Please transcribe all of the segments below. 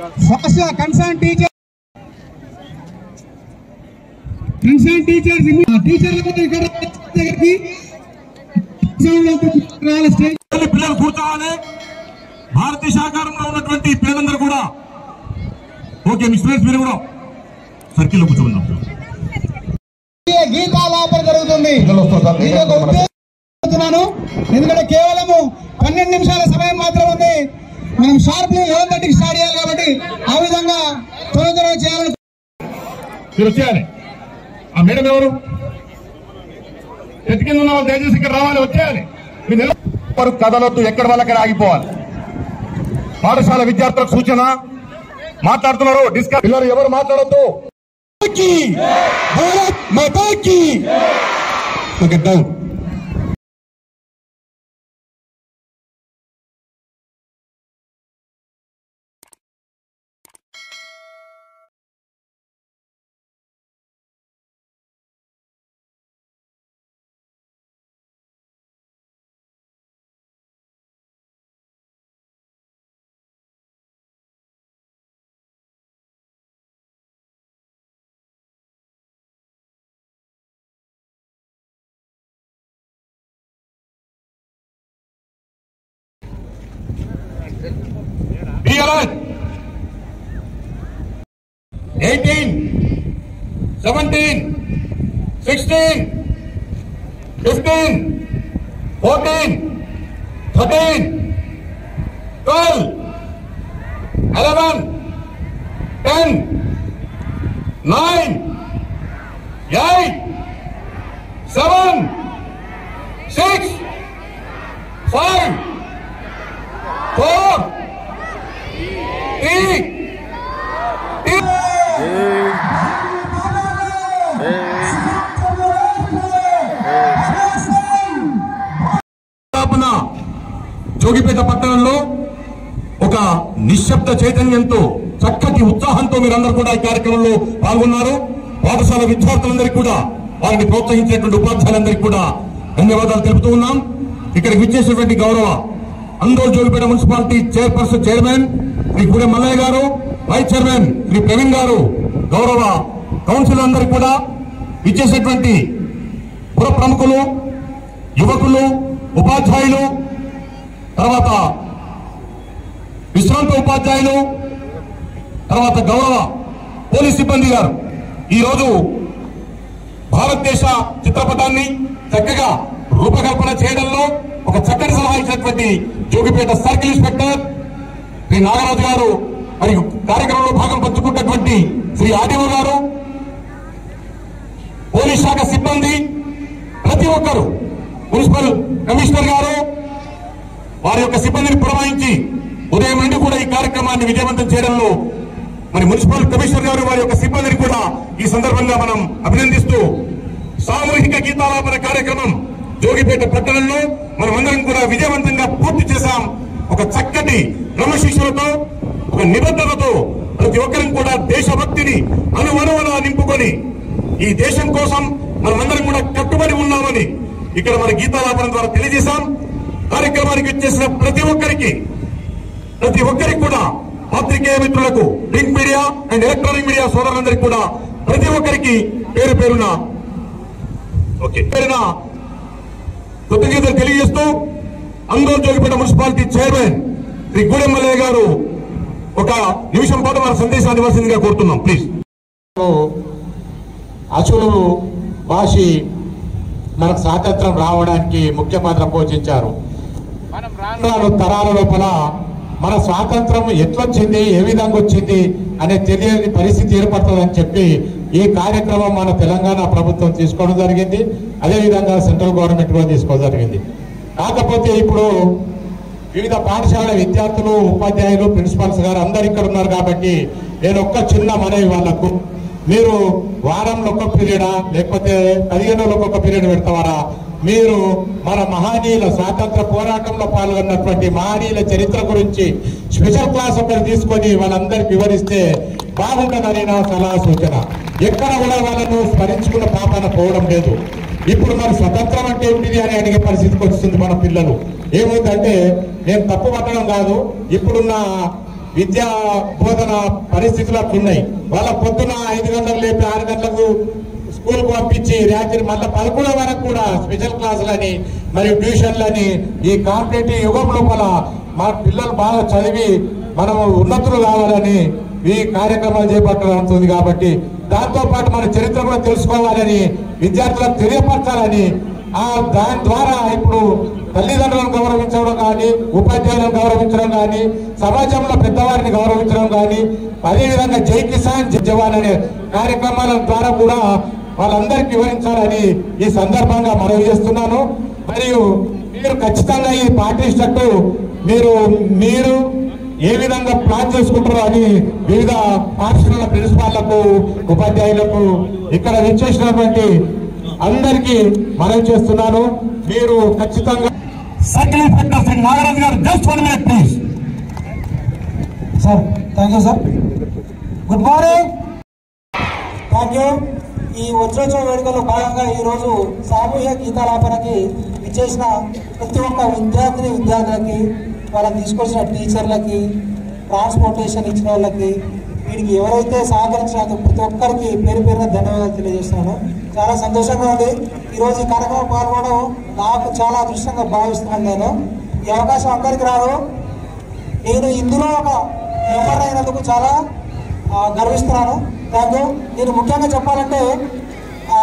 Fast concern teacher concern teacher టీచర్లకు ఇక్కడ దగ్గరికి రావాలి స్టేజ్ తల్లి పిల్లలు కూర్చోవాలి భారతీయ సహకారంలో ఉన్నటువంటి పిల్లలందరూ కూడా ఓకే మీ స్టూడెంట్స్ మీరు కూడా సర్కిల్లో కూర్చోండి గీతాలాపన జరుగుతుంది ఇది ఒక ఉద్దేశం చెప్తున్నాను. ఎందుకంటే కేవలము పన్నెండు నిమిషాల సమయం మాత్రం ఉంది మనం షార్ప్ లెవెన్ థర్టీకి స్టార్ట్ చేయాలి కాబట్టి ఆ విధంగా త్వర త్వరగా చేయాలని మీరు వచ్చేయాలి ఆ మేడం ఎవరు చెట్టు కింద ఉన్న వాళ్ళు దయచేసి ఇక్కడ రావాలి వచ్చేయాలి మీరు నిల- ఎవరు కదలొద్దు ఎక్కడ వాళ్ళక్కడ ఆగిపోవాలి పాఠశాల విద్యార్థులకు సూచన మాట్లాడుతున్నారు డిస్కస్ పిల్లలు ఎవరు మాట్లాడొద్దు భారత్ మాతాకి okay down Be alert. 18, 17, 16, 15, 14, 13, 12, 11, 10, 9, 8, 7, 6, 5, 4, three, స్థాపన జోగిపేట పట్టణంలో ఒక నిశ్శబ్ద చైతన్యంతో చక్కటి ఉత్సాహంతో మీరందరూ కూడా ఈ కార్యక్రమంలో పాల్గొన్నారు పాఠశాల విద్యార్థులందరికీ కూడా వారిని ప్రోత్సహించేటువంటి ఉపాధ్యాయులందరికీ కూడా ధన్యవాదాలు తెలుపుతూ ఉన్నాం ఇక్కడికి విచ్చేసినటువంటి గౌరవ Andole Jogipet municipality chairperson chairman Shri Gudem Mallaiah గారు వైస్ చైర్మన్ శ్రీ ప్రవీణ్ గారు గౌరవ కౌన్సిల్ అందరికీ కూడా విచ్చేసినటువంటి పుర ప్రముఖులు యువకులు ఉపాధ్యాయులు తర్వాత విశ్రాంత ఉపాధ్యాయులు తర్వాత గౌరవ పోలీస్ సిబ్బంది గారు ఈరోజు భారతదేశ చిత్రపటాన్ని చక్కగా రూపకల్పన చేయడంలో ఒక చక్కటి సలహా ఇచ్చినటువంటి జోగిపేట సర్కిల్ ఇన్స్పెక్టర్ శ్రీ నాగరాజు గారు మరియు కార్యక్రమంలో భాగం పంచుకున్నటువంటి శ్రీ ఆదివ గారు పోలీస్ శాఖ సిబ్బంది ప్రతి ఒక్కరు మున్సిపల్ కమిషనర్ గారు వారి యొక్క సిబ్బందిని పురమాయించి ఉదయం నుండి కూడా ఈ కార్యక్రమాన్ని విజయవంతం చేయడంలో మరి మున్సిపల్ కమిషనర్ గారు వారి యొక్క సిబ్బందిని కూడా ఈ సందర్భంగా మనం అభినందిస్తూ సామూహిక గీతాలాపన కార్యక్రమం జోగిపేట పట్టణంలో మనం అందరం కూడా విజయవంతంగా పూర్తి చేశాం ఒక చక్కటి క్రమశిక్షణతో ఒక నిబద్ధతతో ప్రతి ఒక్కరం కూడా దేశభక్తిని అనువనువన నింపుకొని ఈ దేశం కోసం మనమందరం కూడా కట్టుబడి ఉన్నామని ఇక్కడ మన గీతాలాపన ద్వారా తెలియజేశాం కార్యక్రమానికి వచ్చేసిన ప్రతి ఒక్కరికి ప్రతి ఒక్కరికి కూడా పాత్రికేయ మిత్రులకు print media and electronic media సోదరులందరికీ కూడా ప్రతి ఒక్కరికి పేరు పేరున ఓకే పేరున కృతజ్ఞతలు తెలియజేస్తూ అందరూ జోగిపేట మున్సిపాలిటీ చైర్మన్ శ్రీ గూడెం మల్లయ్య గారు ఒక నిమిషం పాటు మన సందేశాన్ని ఇవ్వాల్సిందిగా కోరుతున్నాం ప్లీజ్ అసులు భాషి మనకు స్వాతంత్రం రావడానికి ముఖ్య పాత్ర పోషించారు మనం రాను రాను తరాల లోపల మన స్వాతంత్రం ఎట్లొచ్చింది ఏ విధంగా వచ్చింది అనే తెలియని పరిస్థితి ఏర్పడుతుందని చెప్పి ఈ కార్యక్రమం మన తెలంగాణ ప్రభుత్వం తీసుకోవడం జరిగింది అదేవిధంగా సెంట్రల్ గవర్నమెంట్ కూడా తీసుకోవడం జరిగింది కాకపోతే ఇప్పుడు వివిధ పాఠశాల విద్యార్థులు ఉపాధ్యాయులు ప్రిన్సిపాల్స్ గారు అందరు ఇక్కడ ఉన్నారు కాబట్టి నేను ఒక్క చిన్న మనవి వాళ్ళకు మీరు వారంలో ఒక పీరియడా లేకపోతే పదిహేను రోజులకు ఒక పీరియడ్ పెడతావారా మీరు మన మహనీయుల స్వాతంత్ర పోరాటంలో పాల్గొన్నటువంటి మహనీయుల చరిత్ర గురించి స్పెషల్ క్లాస్ ఒకటి తీసుకొని వాళ్ళందరికి వివరిస్తే బాగుంటుందని నా సలహా సూచన ఎక్కడ కూడా వాళ్ళను స్మరించుకున్న పాపన పోవడం లేదు ఇప్పుడు మరి స్వతంత్రం అంటే ఏమిటిది అని అడిగే పరిస్థితికి వస్తుంది మన పిల్లలు ఏమైందంటే నేను తప్పు పట్టడం కాదు ఇప్పుడున్న విద్యా బోధన పరిస్థితులు అట్లున్నాయి వాళ్ళ పొద్దున ఐదు గంటలకు లేపి ఆరు గంటలకు స్కూల్ పంపించి రాత్రి మళ్ళీ పదకొండు వరకు కూడా స్పెషల్ క్లాసులని మరియు ట్యూషన్లని ఈ కాంపిటేటివ్ యుగం లోపల మా పిల్లలు బాగా చదివి మనము ఉన్నతులు కావాలని ఈ కార్యక్రమాలు చేపట్టబడుతుంది కాబట్టి దాంతో పాటు మన చరిత్ర కూడా తెలుసుకోవాలని విద్యార్థులకు తెలియపరచాలని ఆ దాని ద్వారా ఇప్పుడు తల్లిదండ్రులను గౌరవించడం కానీ ఉపాధ్యాయులను గౌరవించడం కానీ సమాజంలో పెద్దవారిని గౌరవించడం కానీ అదేవిధంగా జై కిసాన్ జై జవాన్ అనే కార్యక్రమాల ద్వారా కూడా వాళ్ళందరికీ వివరించాలని ఈ సందర్భంగా మనవి చేస్తున్నాను మరియు మీరు ఖచ్చితంగా ఈ పాటించినట్టు మీరు మీరు ఏ విధంగా ప్లాన్ చేసుకుంటారో అని వివిధ పాఠశాలల ప్రిన్సిపాళ్లకు ఉపాధ్యాయులకు ఇక్కడ విచ్చేసినటువంటి అందరికీ మనవి చేస్తున్నాను మీరు ఖచ్చితంగా సర్కిల్ ఇన్స్పెక్టర్ శ్రీ నాగరాజు గారు just one minute please sir thank you sir good morning thank you ఈ వజ్రోత్సవ వేడుకలో భాగంగా ఈరోజు సామూహిక గీతాలాపనకి విచ్చేసిన ప్రతి ఒక్క విద్యార్థిని విద్యార్థులకి వాళ్ళని తీసుకొచ్చిన టీచర్లకి ట్రాన్స్పోర్టేషన్ ఇచ్చిన వాళ్ళకి వీడికి ఎవరైతే సహకరించినందుకు ప్రతి ఒక్కరికి పేరు పేరున ధన్యవాదాలు తెలియజేస్తున్నాను చాలా సంతోషంగా ఉంది ఈరోజు ఈ కార్యక్రమం పాల్గొనడం నాకు చాలా అదృష్టంగా భావిస్తున్నాను నేను ఈ అవకాశం అందరికీ రాదు నేను ఇందులో ఒక మెంబర్ అయినందుకు చాలా ఆ, గర్విస్తున్నాను థ్యాంక్ యూ నేను ముఖ్యంగా చెప్పాలంటే ఆ,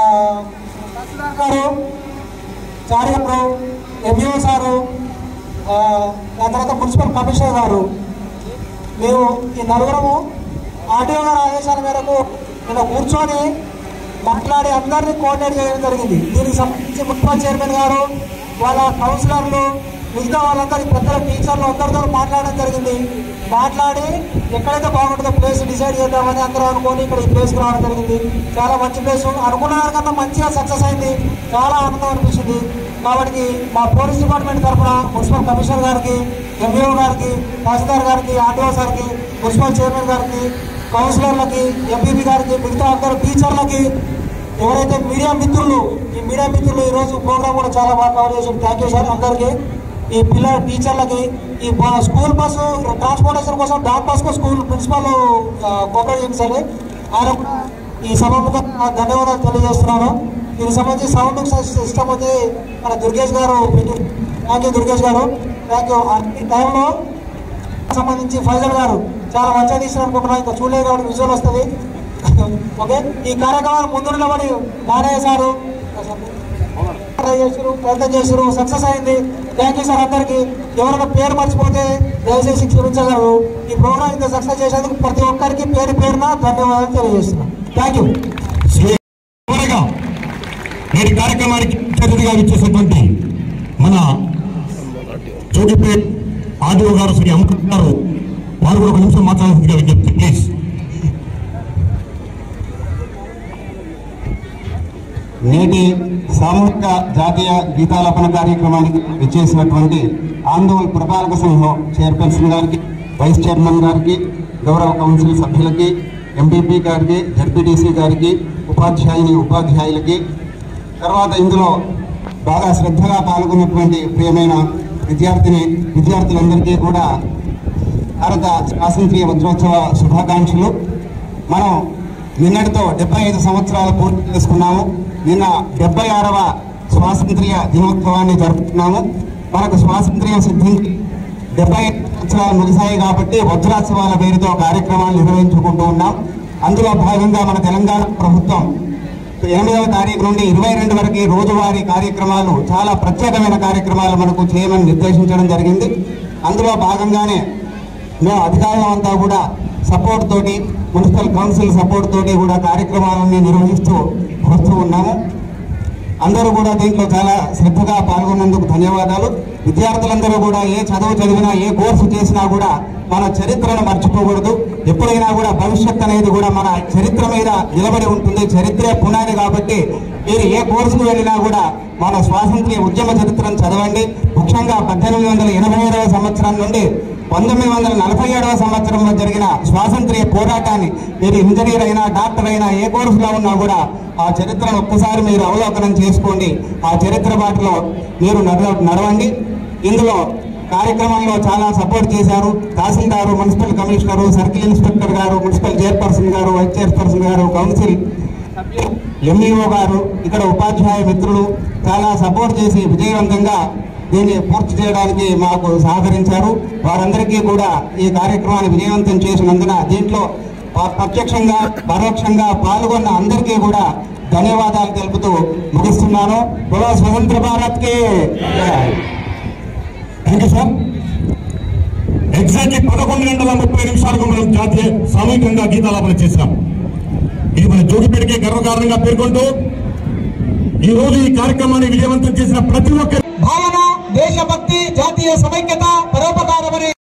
గారు చారి గారు ఎంఈఓ సారు ఆ, దాని తర్వాత మున్సిపల్ కమిషనర్ గారు మేము ఈ నలుగురము ఆర్టీఓ గారి ఆదేశాల మేరకు నేను కూర్చొని మాట్లాడి అందరినీ కోఆర్డినేట్ చేయడం జరిగింది దీనికి సంబంధించి మున్సిపల్ చైర్మన్ గారు వాళ్ళ కౌన్సిలర్లు మిగతా వాళ్ళందరి పెద్దల టీచర్లు అందరితో మాట్లాడడం జరిగింది మాట్లాడి ఎక్కడైతే బాగుంటుందో ప్లేస్ డిసైడ్ చేద్దామని అందరూ అనుకొని ఇక్కడ ఈ ప్లేస్కి రావడం జరిగింది చాలా మంచి ప్లేస్ అనుకున్న దానికన్నా మంచిగా సక్సెస్ అయింది చాలా ఆనందం అనిపించింది కాబట్టి మా పోలీస్ డిపార్ట్మెంట్ తరఫున మున్సిపల్ కమిషనర్ గారికి ఎంఈఓ గారికి తహసీల్దార్ గారికి ఆర్టీఓ సార్కి మున్సిపల్ చైర్మన్ గారికి కౌన్సిలర్లకి ఎంపీపీ గారికి మిగతా అందరు టీచర్లకి ఎవరైతే మీడియా మిత్రులు ఈ మీడియా మిత్రులు ఈ రోజు ప్రోగ్రామ్ కూడా చాలా బాగా కవర్ చేశారు థ్యాంక్ యూ సార్ అందరికీ ఈ పిల్లల టీచర్లకి ఈ బ- స్కూల్ బస్సు ట్రాన్స్పోర్టేషన్ కోసం డాక్ బస్కు స్కూల్ ప్రిన్సిపాల్ కోఆపరేట్ చేయండి సార్ ఆయన కూడా ఈ సభాముఖంగా ధన్యవాదాలు తెలియజేస్తున్నాను దీనికి సంబంధించి సౌండ్ సిస్టమ్ వచ్చి మన దుర్గేష్ గారు థ్యాంక్ యూ దుర్గేష్ గారు థ్యాంక్ యూ ఈ టైంలో సంబంధించి ఫైజల్ గారు చాలా మంచిగా తీసిన అనుకుంటున్నాం ఇంకా చూడలేదు కాబట్టి విజువల్ వస్తుంది ఓకే ఈ కార్యక్రమాలు ముందు నిలబడి నారాయణ సారు ట్రై చేసారు ప్రయత్నం చేసారు సక్సెస్ అయింది థ్యాంక్ యూ సార్ అందరికి ఎవరైనా పేరు మర్చిపోతే దయచేసి క్షమించగలరు ఈ ప్రోగ్రామ్ ఇంత సక్సెస్ చేసేందుకు ప్రతి ఒక్కరికి పేరు పేరున ధన్యవాదాలు తెలియజేస్తున్నాను థ్యాంక్ యూ చివరగా నేటి కార్యక్రమానికి ముఖ్య అతిథిగా విచ్చేసినటువంటి మన చోటిపేట్ ఆర్డీఓ గారు శ్రీ అమృత్ గారు వారు కూడా ఒక నిమిషం మాట్లాడాల్సిందిగా విజ్ఞప్తి ప్లీజ్ నేటి సామూహిక జాతీయ గీతాలాపన కార్యక్రమానికి విచ్చేసినటువంటి ఆందోళన పురపాలక సంఘం చైర్పర్సన్ గారికి వైస్ చైర్మన్ గారికి గౌరవ కౌన్సిల్ సభ్యులకి ఎంపీపీ గారికి జడ్పీటీసీ గారికి ఉపాధ్యాయుని ఉపాధ్యాయులకి తర్వాత ఇందులో బాగా శ్రద్ధగా పాల్గొన్నటువంటి ప్రియమైన విద్యార్థిని విద్యార్థులందరికీ కూడా భారత స్వాతంత్ర్య వజ్రోత్సవ శుభాకాంక్షలు మనం నిన్నటితో డెబ్బై ఐదు సంవత్సరాలు పూర్తి చేసుకున్నాము నిన్న డెబ్బై ఆరవ స్వాతంత్ర్య దినోత్సవాన్ని జరుపుకున్నాము మనకు స్వాతంత్ర్యం సిద్ధించి డెబ్బై ఐదు సంవత్సరాలు ముగిశాయి కాబట్టి వజ్రోత్సవాల పేరుతో కార్యక్రమాలు నిర్వహించుకుంటూ ఉన్నాం అందులో భాగంగా మన తెలంగాణ ప్రభుత్వం ఎనిమిదవ తారీఖు నుండి ఇరవై రెండు వరకు ఈ రోజువారీ కార్యక్రమాలు చాలా ప్రత్యేకమైన కార్యక్రమాలు మనకు చేయమని నిర్దేశించడం జరిగింది అందులో భాగంగానే మేము అధికారులం అంతా కూడా సపోర్ట్ తోటి మున్సిపల్ కౌన్సిల్ సపోర్ట్ తోటి కూడా కార్యక్రమాలన్నీ నిర్వహిస్తూ వస్తూ ఉన్నాము అందరూ కూడా దీంట్లో చాలా శ్రద్ధగా పాల్గొన్నందుకు ధన్యవాదాలు విద్యార్థులందరూ కూడా ఏ చదువు చదివినా ఏ కోర్సు చేసినా కూడా మన చరిత్రను మర్చిపోకూడదు ఎప్పుడైనా కూడా భవిష్యత్ అనేది కూడా మన చరిత్ర మీద నిలబడి ఉంటుంది చరిత్రే పునాది కాబట్టి మీరు ఏ కోర్సుకు వెళ్ళినా కూడా మన స్వాతంత్ర్య ఉద్యమ చరిత్రను చదవండి ముఖ్యంగా పద్దెనిమిది వందల ఎనభై ఏడవ సంవత్సరం నుండి పంతొమ్మిది వందల నలభై ఏడవ సంవత్సరంలో జరిగిన స్వాతంత్ర్య పోరాటాన్ని మీరు ఇంజనీర్ అయినా డాక్టర్ అయినా ఏ కోర్సులో ఉన్నా కూడా ఆ చరిత్రను ఒక్కసారి మీరు అవలోకనం చేసుకోండి ఆ చరిత్ర బాటలో మీరు నడవ నడవండి ఇందులో కార్యక్రమంలో చాలా సపోర్ట్ చేశారు tahsildar municipal commissioner circle inspector గారు మున్సిపల్ చైర్పర్సన్ గారు వైస్ చైర్పర్సన్ గారు కౌన్సిల్ ఎంఈఓ గారు ఇక్కడ ఉపాధ్యాయ మిత్రులు చాలా సపోర్ట్ చేసి విజయవంతంగా దీన్ని పూర్తి చేయడానికి మాకు సహకరించారు వారందరికీ కూడా ఈ కార్యక్రమాన్ని విజయవంతం చేసినందున దీంట్లో ప- ప్రత్యక్షంగా పరోక్షంగా పాల్గొన్న అందరికీ కూడా ధన్యవాదాలు తెలుపుతూ ముగిస్తున్నాను బోలో స్వతంత్ర భారత్ కి జై. థ్యాంక్ యూ సార్ ఎగ్జాక్ట్లీ పదకొండు గంటల ముప్పై నిమిషాలకు మనం జాతీయ సామూహికంగా గీతాలాపన చేసినాం ఇది మన జోగిపేటకే గర్వకారణంగా పేర్కొంటూ ఈ రోజు ఈ కార్యక్రమాన్ని విజయవంతం చేసిన ప్రతి ఒక్కరి భావన దేశభక్తి జాతీయ సమైక్యత పరోపకారమని